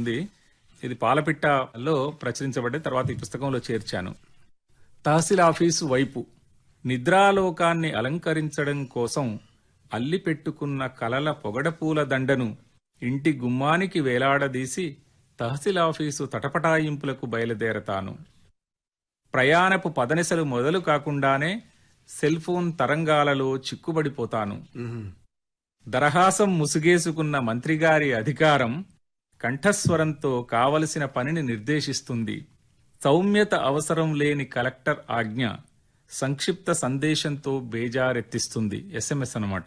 ఉంది ఇది పాలపిట్టలో ప్రచురించబడ్డ తర్వాత ఈ పుస్తకంలో చేర్చాను తహసీల్ ఆఫీసు వైపు నిద్రాలోకాన్ని అలంకరించడం కోసం అల్లి పెట్టుకున్న కలల పొగడపూల దండను ఇంటి గుమ్మానికి వేలాడదీసి తహసీల్ ఆఫీసు తటపటాయింపులకు బయలుదేరతాను ప్రయాణపు పదనిసలు మొదలు కాకుండానే సెల్ ఫోన్ తరంగాలలో చిక్కుబడిపోతాను దరహాసం ముసుగేసుకున్న మంత్రిగారి అధికారం కంఠస్వరంతో కావలసిన పనిని నిర్దేశిస్తుంది సౌమ్యత అవసరం లేని కలెక్టర్ ఆజ్ఞ సంక్షిప్త సందేశంతో బేజారెత్తిస్తుంది ఎస్ఎంఎస్ అన్నమాట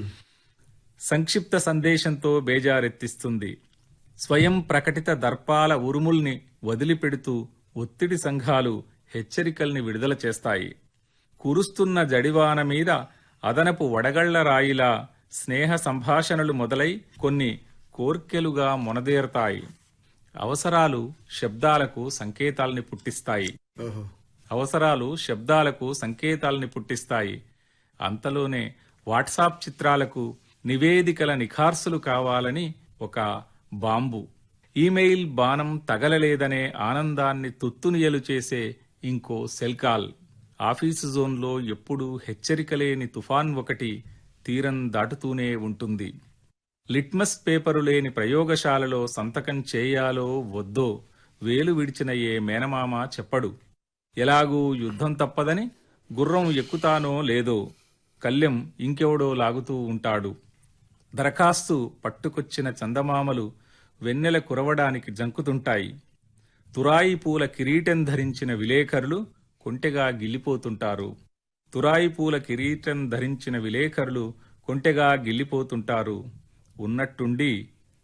సంక్షిప్త సందేశంతో బేజారెత్తిస్తుంది స్వయం ప్రకటిత దర్పాల ఉరుముల్ని వదిలిపెడుతూ ఒత్తిడి సంఘాలు హెచ్చరికల్ని విడుదల చేస్తాయి కురుస్తున్న జడివాన మీద అదనపు వడగళ్ల రాయిలా స్నేహ సంభాషణలు మొదలై కొన్ని కోర్కెలుగా మొనదేరతాయి అవసరాలు శబ్దాలకు సంకేతాల్ని పుట్టిస్తాయి ఓహో అవసరాలు శబ్దాలకు సంకేతాల్ని పుట్టిస్తాయి అంతలోనే వాట్సాప్ చిత్రాలకు నివేదికల నిఖార్సులు కావాలని ఒక బాంబు ఈమెయిల్ బాణం తగలలేదనే ఆనందాన్ని తుత్తునియలు చేసే ఇంకో సెల్ కాల్ ఆఫీసు జోన్లో ఎప్పుడూ హెచ్చరికలేని తుఫాన్ ఒకటి తీరం దాటుతూనే ఉంటుంది లిట్మస్ పేపరు లేని ప్రయోగశాలలో సంతకం చేయాలో వద్దో వేలు విడిచిన ఏ మేనమామ చెప్పడు ఎలాగూ యుద్ధం తప్పదని గుర్రం ఎక్కుతానో లేదో కళ్ళెం ఇంకెవడో లాగుతూ ఉంటాడు దరఖాస్తు పట్టుకొచ్చిన చందమామలు వెన్నెల కురవడానికి జంకుతుంటాయి తురాయి పూల కిరీటం ధరించిన విలేకరులు కొంటెగా గిల్లిపోతుంటారు తురాయి పూల కిరీటం ధరించిన విలేకరులు కొంటెగా గిల్లిపోతుంటారు ఉన్నట్టుండి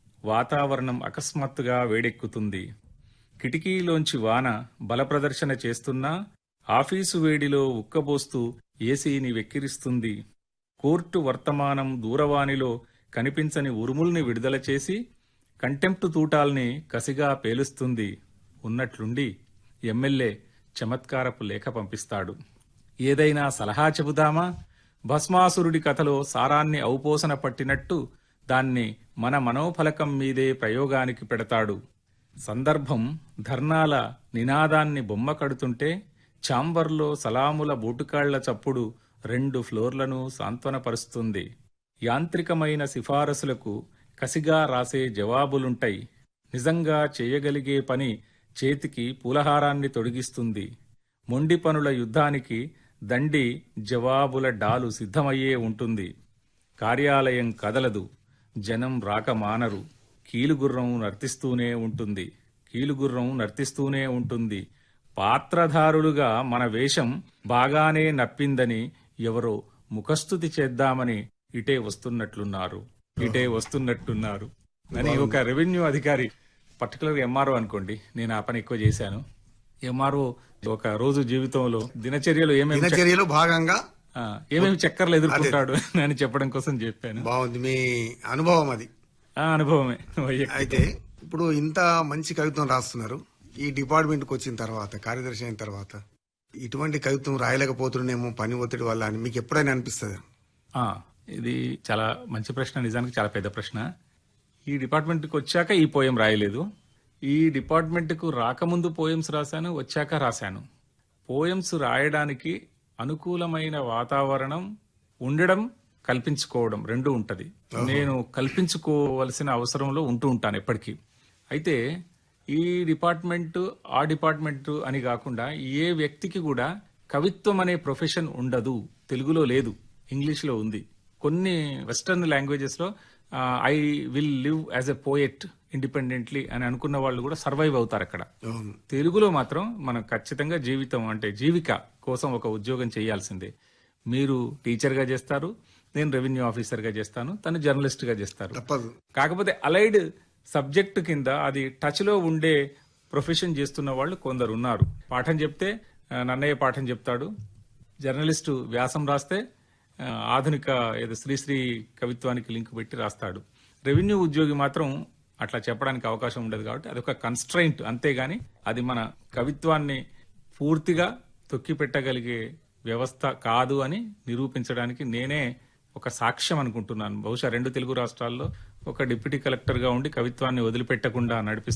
వాతావరణం అకస్మాత్తుగా వేడెక్కుతుంది కిటికీలోంచి వాన బలప్రదర్శన చేస్తున్నా ఆఫీసు వేడిలో ఉక్కబోస్తూ ఏసీని వెక్కిరిస్తుంది కోర్టు వర్తమానం దూరవాణిలో కనిపించని ఉరుముల్ని విడుదల చేసి కంటెంప్ట్ తూటాల్ని కసిగా పేలుస్తుంది ఉన్నట్లుండి ఎమ్మెల్యే చమత్కారపు లేఖ పంపిస్తాడు ఏదైనా సలహా చెబుదామా భస్మాసురుడి కథలో సారాన్ని ఔపోసన పట్టినట్టు దాన్ని మన మనోఫలకం మీదే ప్రయోగానికి పెడతాడు సందర్భం ధర్నాల నినాదాన్ని బొమ్మ కడుతుంటే ఛాంబర్లో సలాముల బూటుకాళ్ల చప్పుడు రెండు ఫ్లోర్లను సాంత్వనపరుస్తుంది యాంత్రికమైన సిఫారసులకు కసిగా రాసే జవాబులుంటాయి నిజంగా చేయగలిగే పని చేతికి పూలహారాన్ని తొడిగిస్తుంది మొండి పనుల యుద్ధానికి దండి జవాబుల డాలు సిద్ధమయ్యే ఉంటుంది కార్యాలయం కదలదు జనం రాక మానరు కీలుగుర్రం నర్తిస్తూనే ఉంటుంది కీలుగుర్రం నర్తిస్తూనే ఉంటుంది పాత్రధారులుగా మన వేషం బాగానే నప్పిందని ఎవరో ముఖస్థుతి చేద్దామని ఇటే వస్తున్నట్లున్నారు ఇటే వస్తున్నట్టున్నారు అని ఒక రెవెన్యూ అధికారి పర్టికులర్ ఎంఆర్ఓ అనుకోండి నేను ఆ పని ఎక్కువ చేశాను ఎంఆర్ఓ ఒక రోజు జీవితంలో దినచర్యలో ఏమేమి చెక్- దినచర్యలో భాగంగా ఆ, ఏమేమి చక్కర్లు ఎదుర్కొంటాడు అని చెప్పడం కోసం చెప్పాను బాగుంది మీ అనుభవం అది ఆ అనుభవమే వైయక్తిక. అయితే ఇప్పుడు ఇంత మంచి కవిత్వం రాస్తున్నారు ఈ డిపార్ట్మెంట్కి వచ్చిన తర్వాత కార్యదర్శి అయిన తర్వాత ఇటువంటి కవిత్వం రాయలేకపోతున్నానేమో పని ఒత్తిడి వల్ల అని మీకు ఎప్పుడైనా అనిపిస్తుంది ఆ, ఇది చాలా మంచి ప్రశ్న నిజానికి చాలా పెద్ద ప్రశ్న ఈ డిపార్ట్మెంట్కి వచ్చాక ఈ పోయం రాయలేదు ఈ డిపార్ట్మెంట్కు రాకముందు పోయమ్స్ రాశాను వచ్చాక రాశాను పోయమ్స్ రాయడానికి అనుకూలమైన వాతావరణం ఉండడం కల్పించుకోవడం రెండు ఉంటది నేను కల్పించుకోవలసిన అవసరంలో ఉంటూ ఉంటాను ఎప్పటికీ అయితే ఈ డిపార్ట్మెంట్ ఆ డిపార్ట్మెంట్ అని కాకుండా ఏ వ్యక్తికి కూడా కవిత్వం అనే ప్రొఫెషన్ ఉండదు తెలుగులో లేదు ఇంగ్లీష్లో ఉంది కొన్ని వెస్టర్న్ లాంగ్వేజెస్ లో I will live as a poet independently అని అనుకున్న వాళ్ళు కూడా సర్వైవ్ అవుతారు అక్కడ అవును తెలుగులో మాత్రం మనం ఖచ్చితంగా జీవితం అంటే జీవిక కోసం ఒక ఉద్యోగం చేయాల్సిందే మీరు టీచర్ గా చేస్తారు నేను రెవెన్యూ ఆఫీసర్ గా చేస్తాను తను జర్నలిస్ట్ గా చేస్తారు తప్పదు కాకపోతే అలైడ్ సబ్జెక్టు కింద అది టచ్ లో ఉండే ప్రొఫెషన్ చేస్తున్న వాళ్ళు కొందరు ఉన్నారు పాఠం చెప్తే ఆ, నన్నయ్య పాఠం చెప్తాడు జర్నలిస్టు వ్యాసం రాస్తే ఆ, ఆధునిక ఏదో శ్రీశ్రీ కవిత్వానికి లింక్ పెట్టి రాస్తాడు రెవెన్యూ ఉద్యోగి మాత్రం అట్లా చెప్పడానికి అవకాశం ఉండదు కాబట్టి అదొక కన్స్ట్రైంట్ అంతేగాని అది మన కవిత్వాన్ని పూర్తిగా తొక్కి పెట్టగలిగే వ్యవస్థ కాదు అని నిరూపించడానికి నేనే ఒక సాక్ష్యం అనుకుంటున్నాను బహుశా రెండు తెలుగు రాష్ట్రాల్లో ఒక డిప్యూటీ కలెక్టర్ గా ఉండి కవిత్వాన్ని వదిలిపెట్టకుండా నడిపిస్తున్న